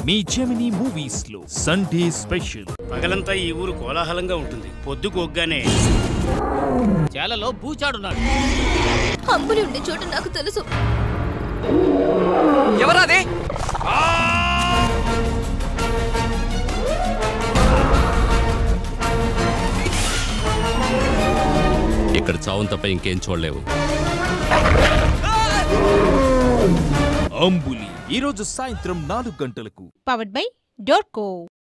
మీ Gemini movies లో Sunday special పగలంతా ఈ ఊరు కోలాహలంగా ఉంటుంది పొద్దు కొగ్గానే చేలలో బూచాడున్నాడు అంబులి ఉండే చోట నాకు తెలుసు ఎవరాది ఇక్కడ చావును తప్ప ఇంకేం చూడలేవు అంబులి ఈ రోజు సాయంత్రం నాలుగు గంటలకు పవర్డ్ బై డోర్కో